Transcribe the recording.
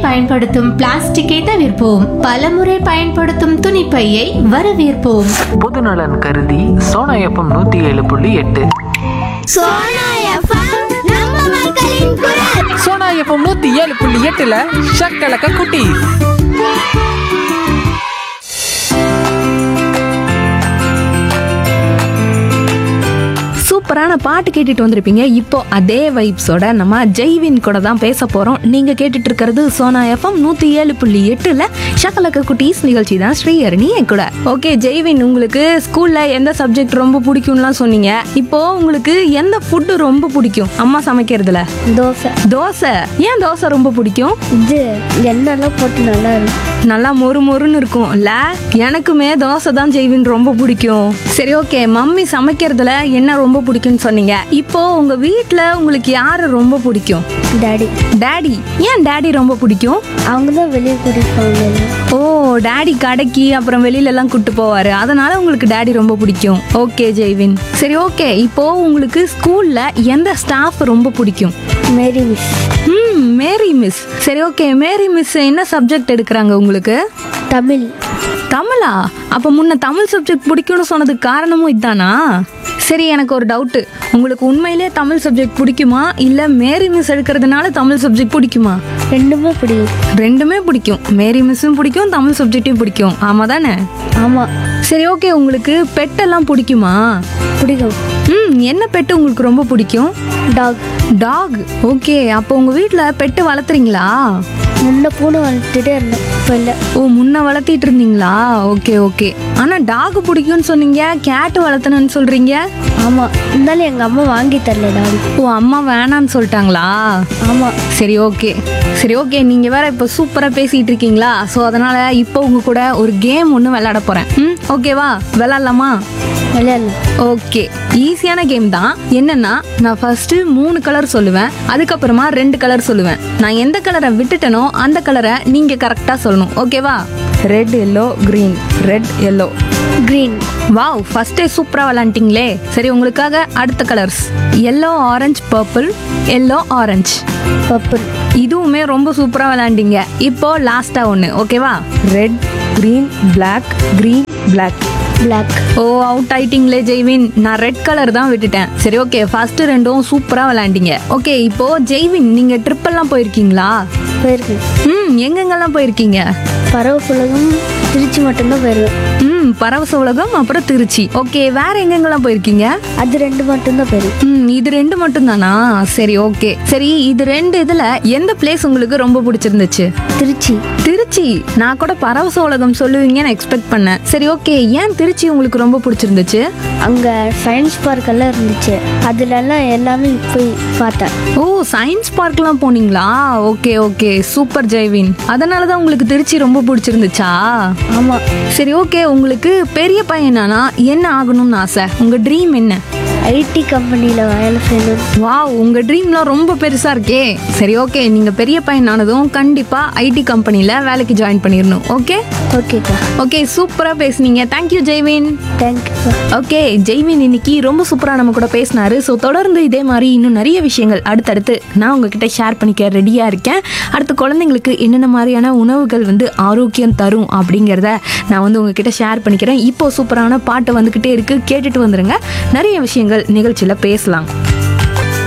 பயன்படுத்தும் பிளாஸ்டிக்கை தவிர்ப்போம் பலமுறை பயன்படுத்தும் துணிப்பையை வரவேற்போம் பொதுநலன் கருதி சோனா எஃப்எம் நூற்றி ஏழு புள்ளி எட்டு சோனா எஃப்எம் நம்ம மக்களின் குரல் சோனா எஃப்எம் நூத்தி ஏழு புள்ளி எட்டுல ஷக்கலக்க குட்டி சூப்பரான பாட்டு கேட்டுட்டு வந்திருப்பீங்க இப்போ அதே வைப்ஸோட நம்ம ஜெய்வின் கூட தான் பேச போறோம் நீங்க கேட்டுட்டு இருக்கிறது சோனா எஃப்எம் நூத்தி ஏழு புள்ளி எட்டுல ஷக்கலக்க குட்டீஸ் நிகழ்ச்சி தான் ஸ்ரீஹரணி என் கூட ஓகே ஜெய்வின் உங்களுக்கு ஸ்கூல்ல எந்த சப்ஜெக்ட் ரொம்ப பிடிக்கும்லாம் சொன்னீங்க இப்போ உங்களுக்கு எந்த ஃபுட்டு ரொம்ப பிடிக்கும் அம்மா சமைக்கிறதுல தோசை தோசை ஏன் தோசை ரொம்ப பிடிக்கும் இது எண்ணெய்லாம் போட்டு நல்லா இருக்கும் நல்லா மொறு மொறுன்னு இருக்கும் இல்ல எனக்குமே தோசை தான் ஜெய்வின் ரொம்ப பிடிக்கும் சரி ஓகே மம்மி சமைக்கிறதுல என்ன ரொம்ப பிடிக்கும்னு சொன்னீங்க இப்போ உங்க வீட்ல உங்களுக்கு யாரு ரொம்ப பிடிக்கும் டாடி டாடி ஏன் டாடி ரொம்ப பிடிக்கும் அவங்க தான் வெளியே கூட்டிட்டு போவாங்க ஓ டாடி கடைக்கு அப்புறம் வெளியில எல்லாம் கூட்டு போவாரு அதனால உங்களுக்கு டாடி ரொம்ப பிடிக்கும் ஓகே ஜெய்வின் சரி ஓகே இப்போ உங்களுக்கு ஸ்கூல்ல எந்த ஸ்டாஃப் ரொம்ப பிடிக்கும் மேரி மிஸ் ம் மேரி மிஸ் சரி ஓகே மேரி மிஸ் என்ன சப்ஜெக்ட் எடுக்கிறாங்க உங்களுக்கு தமிழ் தமிழா அப்ப முன்ன தமிழ் சப்ஜெக்ட் பிடிக்கும்னு சொன்னதுக்கு காரணமும் இதானா சரி எனக்கு ஒரு டவுட்டு உங்களுக்கு உண்மையிலே தமிழ் சப்ஜெக்ட் பிடிக்குமா இல்ல மேரி மிஸ் எடுக்கிறதுனால தமிழ் சப்ஜெக்ட் பிடிக்குமா ரெண்டுமே பிடிக்கும் ரெண்டுமே பிடிக்கும் மேரி மிஸ்ஸும் பிடிக்கும் தமிழ் சப்ஜெக்ட்டும் பிடிக்கும் ஆமா தானே ஆமாம் சரி ஓகே உங்களுக்கு பெட்டெல்லாம் பிடிக்குமா பிடிக்கும் ம் என்ன பெட்டு உங்களுக்கு ரொம்ப பிடிக்கும் டாக் டாக் ஓகே அப்போ உங்க வீட்டில் பெட்டு வளர்த்துறீங்களா முன்ன பூனை வளர்த்துட்டே இருந்தேன் இப்போ இல்லை ஓ முன்ன வளர்த்திட்டு இருந்தீங்களா ஓகே ஓகே ஆனா டாக் பிடிக்கும்னு சொன்னீங்க கேட் வளர்த்தணும்னு சொல்றீங்க ஆமாம் இருந்தாலும் எங்கள் அம்மா வாங்கி தரல டாடி ஓ அம்மா வேணான்னு சொல்லிட்டாங்களா ஆமாம் சரி ஓகே சரி ஓகே நீங்க வேற இப்போ சூப்பரா பேசிட்டு இருக்கீங்களா ஸோ அதனால இப்போ உங்க கூட ஒரு கேம் ஒன்று விளையாட போறேன் ம் ஓகேவா விளையாடலாமா விளையாடலாம் ஓகே ஈஸியான கேம் தான் என்னன்னா நான் ஃபர்ஸ்ட் மூணு கலர் சொல்லுவேன் அதுக்கப்புறமா ரெண்டு கலர் சொல்லுவேன் நான் எந்த கலரை விட்டுட்டேனோ அந்த கலரை நீங்க கரெக்டா சொல்லணும் ஓகேவா red yellow green red yellow green wow ஃபர்ஸ்டே சூப்பரா விளாண்டிங்களே சரி உங்களுக்காக அடுத்த colours yellow orange purple yellow orange purple இதுவுமே ரொம்ப சூப்பரா விளாண்டிங்க இப்போ லாஸ்டா ஒன்று ஓகேவா red green black green black black ஓ அவுட் ஆயிட்டீங்களே ஜெய்வின் நான் ரெட் கலர் தான் விட்டுட்டேன் சரி ஓகே ஃபர்ஸ்ட் ரெண்டும் சூப்பரா விளையாண்டீங்க ஓகே இப்போ ஜெய்வின் நீங்க ட்ரிப் எல்லாம் போயிருக்கீங்களா போயிருக்கு ம் எங்கெங்கெல்லாம் போயிருக்கீங்க பறவை உலகம் திருச்சி மட்டும்தான் போயிருக்கேன் ம் பரவச உலகம் அப்புறம் திருச்சி ஓகே வேற எங்கெங்கெல்லாம் போயிருக்கீங்க அது ரெண்டு மட்டும்தான் போயிருக்கு ம் இது ரெண்டு மட்டும் தானா சரி ஓகே சரி இது ரெண்டு இதுல எந்த பிளேஸ் உங்களுக்கு ரொம்ப பிடிச்சிருந்துச்சு திருச்சி திருச்சி நான் கூட பரவச உலகம் சொல்லுவீங்கன்னு எக்ஸ்பெக்ட் பண்ணேன் சரி ஓகே ஏன் திருச்சி உங்களுக்கு ரொம்ப பிடிச்சிருந்துச்சு அங்கே சயின்ஸ் பார்க் எல்லாம் இருந்துச்சு அதுலலாம் எல்லாமே போய் பார்த்தேன் ஓ சயின்ஸ் பார்க்லாம் போனீங்களா ஓகே ஓகே சூப்பர் ஜெய்வின் அதனால தான் உங்களுக்கு திருச்சி ரொம்ப பிடிச்சிருந்துச்சா ஆமாம் சரி ஓகே உங்களுக்கு பெரிய பையனானா என்ன ஆகணும்னு ஆசை உங்க ட்ரீம் என்ன ஐடி கம்பெனியில் வேலை செய்யணும் வாவ் உங்க ட்ரீம்லாம் ரொம்ப பெருசா இருக்கே சரி ஓகே நீங்க பெரிய பையன் ஆனதும் கண்டிப்பா ஐடி கம்பெனில வேலைக்கு ஜாயின் பண்ணிடணும் ஓகே ஓகேக்கா ஓகே சூப்பரா பேசுனீங்க தேங்க்யூ ஜெய்வின் தேங்க்யூக்கா ஓகே ஜெய்வின் இன்னைக்கு ரொம்ப சூப்பரா நம்ம கூட பேசினாரு ஸோ தொடர்ந்து இதே மாதிரி இன்னும் நிறைய விஷயங்கள் அடுத்தடுத்து நான் உங்ககிட்ட ஷேர் பண்ணிக்க ரெடியா இருக்கேன் அடுத்து குழந்தைங்களுக்கு என்னென்ன மாதிரியான உணவுகள் வந்து ஆரோக்கியம் தரும் அப்படிங்கிறத நான் வந்து உங்ககிட்ட ஷேர் பண்ணிக்கிறேன் இப்போ சூப்பரான பாட்டு வந்துக்கிட்டே இருக்கு கேட்டுட்டு வந்துருங்க நிறைய விஷயங்கள் நிகழ்ச்சியில் பேசலாம்